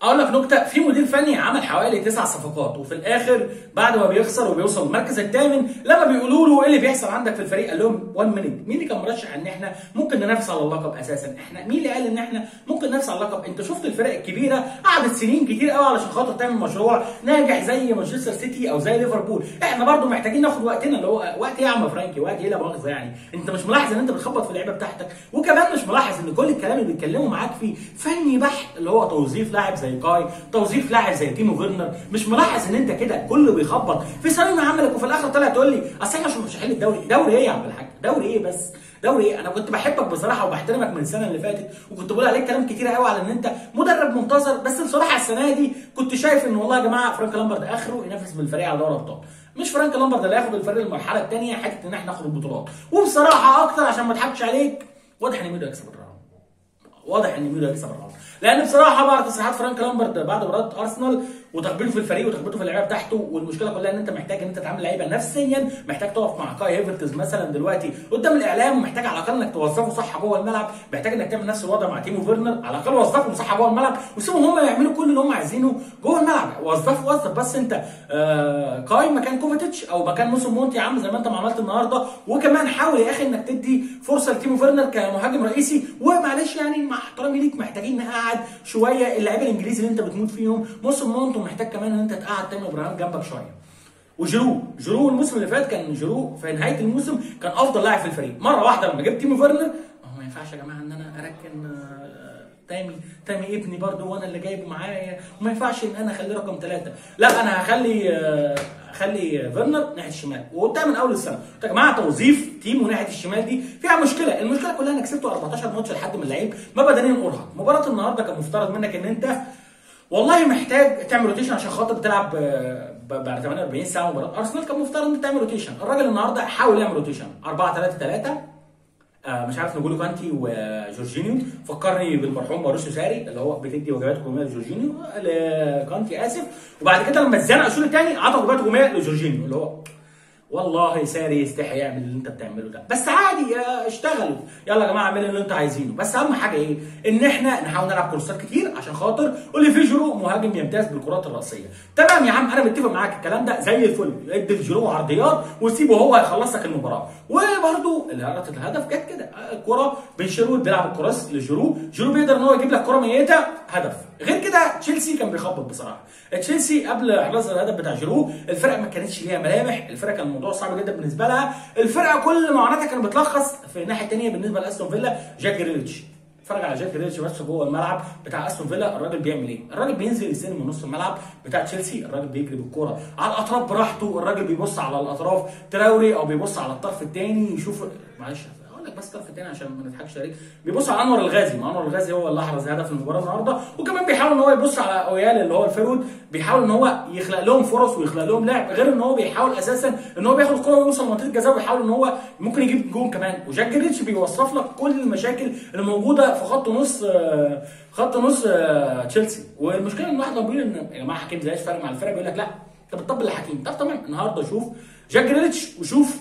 اقول لك نكته في مدير فني عمل حوالي تسع صفقات وفي الاخر بعد ما بيخسر وبيوصل المركز الثامن لما بيقولوا له ايه اللي بيحصل عندك في الفريق قال لهم 1 مينيت مين اللي كان مرشح ان احنا ممكن ننافس على اللقب اساسا احنا مين اللي قال ان احنا ممكن ننافس على اللقب انت شفت الفرق الكبيره قعدت سنين كتير قوي علشان خاطر تعمل مشروع ناجح زي مانشستر سيتي او زي ليفربول احنا برضو محتاجين ناخد وقتنا اللي هو وقت ايه يا عم فرانكي وقت ايه لا مؤاخذه يعني انت مش ملاحظ ان انت بتخبط في اللعيبه بتاعتك وكمان مش ملاحظ ان كل الكلام اللي بيتكلموا معاك فيه فني بحت اللي هو توظيف لاعب زي كاي توظيف لاعب زي تيمو فيرنر مش ملاحظ ان انت كده كله بيخبط في ثانيه عملك وفي الاخر طلع تقول لي اصل احنا مش مرشحين الدوري دوري ايه يا عم الحاج دوري ايه بس دوري ايه انا كنت بحبك بصراحه وبحترمك من السنه اللي فاتت وكنت بقول عليك كلام كتير قوي على ان انت مدرب منتظر بس بصراحه السنه دي كنت شايف ان والله يا جماعه فرانك لامبرد اخره ينافس بالفريق على دوري ابطال مش فرانك لامبرد اللي هياخد الفريق المرحله الثانيه حته ان احنا ناخد البطولات وبصراحه اكتر عشان ما اضحكش عليك واضح ان ميدو يكسب الراوند واضح ان ميدو هيكسب الراوند لان بصراحه بعد تصريحات فرانك لامبرد بعد مباراه ارسنال وتخبيته في الفريق وتخبيته في اللعيبه بتاعته والمشكله كلها ان انت محتاج ان انت تعمل لعيبه نفسيا محتاج تقف مع كاي هيفرتز مثلا دلوقتي قدام الاعلام ومحتاج على الاقل انك توظفه صح جوه الملعب محتاج انك تعمل نفس الوضع مع تيمو فيرنر على الاقل وظفهم صح جوه الملعب وسيبهم هم يعملوا كل اللي هم عايزينه جوه الملعب وظف وظف بس انت آه كاي مكان كوفيتش او مكان موسم مونتي يا عم زي ما انت ما عملت النهارده وكمان حاول يا اخي انك تدي فرصه لتيمو فيرنر كمهاجم رئيسي ومعلش يعني مع احترامي ليك محتاجين نقعد شويه اللعيبه الانجليزي اللي انت بتموت فيهم موسم مونتو محتاج كمان ان انت تقعد تامر ابراهيم جنبك شويه وجيرو جيرو الموسم اللي فات كان جيرو في نهايه الموسم كان افضل لاعب في الفريق مره واحده لما جبت تيمو فيرنر هو ما ينفعش يا جماعه ان انا اركن آه، تامي تامي ابني برضه وانا اللي جايبه معايا وما ينفعش ان انا اخليه رقم ثلاثه لا انا هخلي آه، اخلي فيرنر ناحيه الشمال وقلتها من اول السنه قلت يا جماعه توظيف تيمو ناحيه الشمال دي فيها مشكله المشكله كلها انك كسبته 14 ماتش لحد ما اللعيب ما بدنيا ارهق مباراه النهارده كان مفترض منك ان انت والله محتاج تعمل روتيشن عشان خاطر بتلعب آه، ب- بعد 48 ساعه مباراه ارسنال كان مفترض ان انت تعمل روتيشن الراجل النهارده حاول يعمل روتيشن 4 3 3 آه مش عارف نقوله كانتي وجورجينيو فكرني بالمرحوم ماروسيو ساري اللي هو بتدي وجبات هجوميه لجورجينيو لكانتي اسف وبعد كده لما اتزنق الشوط الثاني عطى وجبات هجوميه لجورجينيو اللي هو والله ساري يستحي يعمل اللي انت بتعمله ده بس عادي آه، اشتغلوا يلا يا جماعه اعملوا اللي انتوا عايزينه بس اهم حاجه ايه ان احنا نحاول نلعب كورسات كتير عشان خاطر اوليفي جيرو مهاجم يمتاز بالكرات الراسيه تمام يا عم انا متفق معاك الكلام ده زي الفل ادي لجيرو عرضيات وسيبه هو يخلص لك المباراه وبرده الهدف الهدف جت كده آه، الكره بن شيرود بيلعب الكراس لجيرو جيرو بيقدر ان هو يجيب لك كره ميته هدف غير كده تشيلسي كان بيخبط بصراحه تشيلسي قبل احراز الهدف بتاع جيرو الفرقه ما كانتش ليها ملامح الفرقه كان الموضوع صعب جدا بالنسبه لها الفرقه كل معاناتها كانت بتلخص في الناحيه الثانيه بالنسبه لاستون فيلا جاك جريليتش اتفرج على جاك جريليتش بس جوه الملعب بتاع استون فيلا الراجل بيعمل ايه؟ الراجل بينزل يستلم من نص الملعب بتاع تشيلسي الراجل بيجري بالكوره على الاطراف براحته الراجل بيبص على الاطراف تراوري او بيبص على الطرف الثاني يشوف معلش اقول لك بس الطرف الثاني عشان ما نضحكش عليك بيبص على انور الغازي ما انور الغازي هو اللي احرز هدف المباراه النهارده وكمان بيحاول ان هو يبص على اويال اللي هو الفيرود بيحاول ان هو يخلق لهم فرص ويخلق لهم لعب غير ان هو بيحاول اساسا ان هو بياخد الكوره ويوصل منطقه الجزاء ويحاول ان هو ممكن يجيب جون كمان وجاك جريتش بيوصف لك كل المشاكل اللي موجوده في خط نص آه، خط نص آه، تشيلسي والمشكله ان واحد لو بيقول ان يا جماعه حكيم زياش فارق مع الفرقه بيقول لك لا انت بتطبل لحكيم طب تمام النهارده شوف جاك جريتش وشوف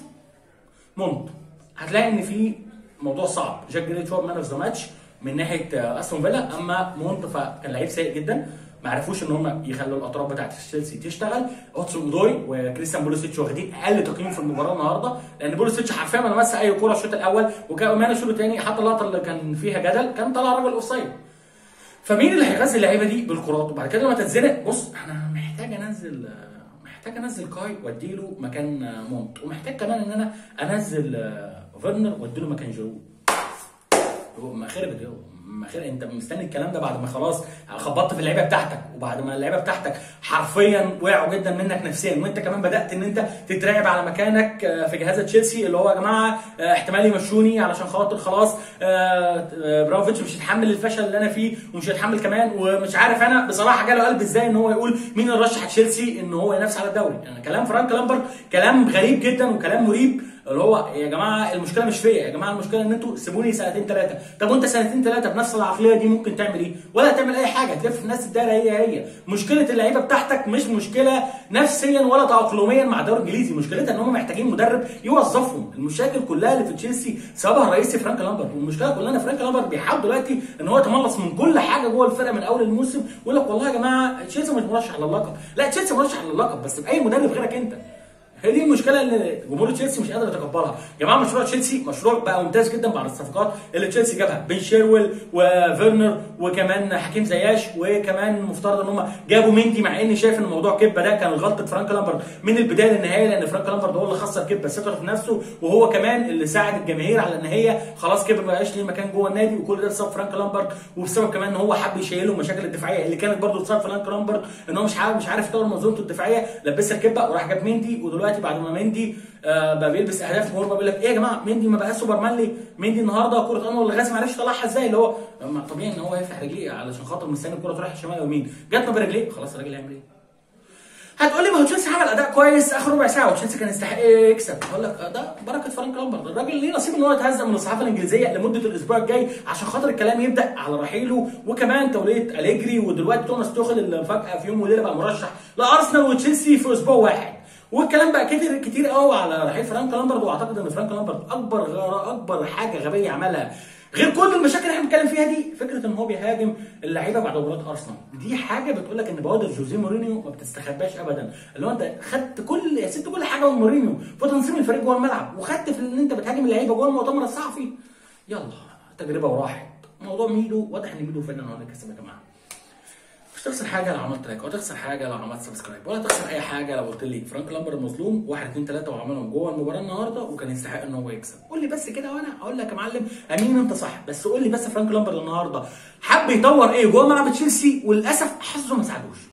مونت هتلاقي ان في موضوع صعب جاك جريتش هو مان اوف ذا ماتش من ناحيه آه، استون فيلا اما مونت فكان لعيب سيء جدا ما عرفوش ان هم يخلوا الاطراف بتاعت تشيلسي تشتغل اوتسون اودوي وكريستيان بولوسيتش واخدين اقل تقييم في المباراه النهارده لان بولوسيتش حرفيا ما لمسش اي كوره الشوط الاول وكمان الشوط الثاني حتى اللقطه اللي كان فيها جدل كان طلع راجل اوفسايد فمين اللي هيغذي اللعيبه دي بالكرات وبعد كده لما تتزنق بص انا محتاج انزل محتاج انزل كاي واديله مكان مونت ومحتاج كمان ان انا انزل آه، فيرنر واديله مكان جيرو هو ما خربت اهو ما خرب انت مستني الكلام ده بعد ما خلاص خبطت في اللعيبه بتاعتك وبعد ما اللعيبه بتاعتك حرفيا وقعوا جدا منك نفسيا وانت كمان بدات ان انت تتراقب على مكانك آه، في جهاز تشيلسي اللي هو يا جماعه آه، احتمال يمشوني علشان خاطر خلاص آه، آه، برافوفيتش مش هيتحمل الفشل اللي انا فيه ومش هيتحمل كمان ومش عارف انا بصراحه جاله قلب ازاي ان هو يقول مين اللي رشح تشيلسي ان هو ينافس على الدوري يعني كلام فرانك لامبرد كلام غريب جدا وكلام مريب اللي هو يا جماعه المشكله مش فيا يا جماعه المشكله ان انتوا سيبوني سنتين ثلاثه طب وانت سنتين ثلاثه بنفس العقليه دي ممكن تعمل ايه ولا تعمل اي حاجه تلف في نفس الدايره هي هي مشكله اللعيبه بتاعتك مش مشكله نفسيا ولا تاقلميا مع الدوري الانجليزي مشكلتها ان هم محتاجين مدرب يوظفهم المشاكل كلها اللي في تشيلسي سببها الرئيسي فرانك لامبرد والمشكله كلها ان فرانك لامبرد بيحاول دلوقتي ان هو يتملص من كل حاجه جوه الفرقه من اول الموسم ويقول لك والله يا جماعه تشيلسي مش مرشح للقب لا تشيلسي مرشح للقب بس باي مدرب غيرك انت هي دي المشكله اللي جمهور تشيلسي مش قادر يتقبلها يا جماعه مشروع تشيلسي مشروع بقى ممتاز جدا بعد الصفقات اللي تشيلسي جابها بين شيرويل وفيرنر وكمان حكيم زياش وكمان مفترض ان هم جابوا مندي مع اني شايف ان موضوع كبه ده كان غلطه فرانك لامبرد من البدايه للنهايه لان فرانك لامبرد هو اللي خسر كبه ثقته في نفسه وهو كمان اللي ساعد الجماهير على ان هي خلاص كبه ما بقاش ليه مكان جوه النادي وكل ده بسبب فرانك لامبرد وبسبب كمان ان هو حب يشيله المشاكل الدفاعيه اللي كانت برضه بسبب فرانك لامبرد ان هو مش عارف مش عارف يطور منظومته الدفاعيه لبسها الكبه وراح جاب مندي ودلوقتي بعد ما مندي آه بقى بيلبس اهداف الجمهور بقى بيقول لك ايه يا جماعه مندي ما بقاش سوبر ليه؟ مندي النهارده كره انور الغازي ما عرفش يطلعها ازاي اللي هو طبيعي ان هو يفتح رجليه علشان خاطر مستني الكره تروح شمال ويمين جت ما برجليه خلاص الراجل هيعمل ايه؟ هتقول لي ما هو تشيلسي عمل اداء كويس اخر ربع ساعه وتشيلسي كان يستحق يكسب اقول لك ده بركه فرانك لامبرد الراجل ليه نصيب ان هو يتهزم من الصحافه الانجليزيه لمده الاسبوع الجاي عشان خاطر الكلام يبدا على رحيله وكمان توليه اليجري ودلوقتي توماس توخل اللي فجاه في يوم وليله بقى مرشح لارسنال وتشيلسي في اسبوع واحد والكلام بقى كتير كتير قوي على رحيل فرانك لامبرد واعتقد ان فرانك لامبرد اكبر غير اكبر حاجه غبيه عملها غير كل المشاكل اللي احنا بنتكلم فيها دي فكره ان هو بيهاجم اللعيبه بعد مباراه ارسنال دي حاجه بتقول لك ان بوادر جوزيه مورينيو ما بتستخباش ابدا اللي هو انت خدت كل يا ست كل حاجه من مورينيو في تنظيم الفريق جوه الملعب وخدت في ان انت بتهاجم اللعيبه جوه المؤتمر الصحفي يلا تجربه وراحت موضوع ميدو واضح ان ميدو فعلا هو اللي كسب يا جماعه مش تخسر حاجه لو عملت لايك او تخسر حاجه لو عملت سبسكرايب ولا تخسر اي حاجه لو قلت لي فرانك لامبر مظلوم 1 2 3 وعملهم جوه المباراه النهارده وكان يستحق ان هو يكسب قول لي بس كده وانا اقول لك يا معلم امين انت صح بس قول لي بس فرانك لامبر النهارده حب يطور ايه جوه ملعب تشيلسي وللاسف حظه ما ساعدوش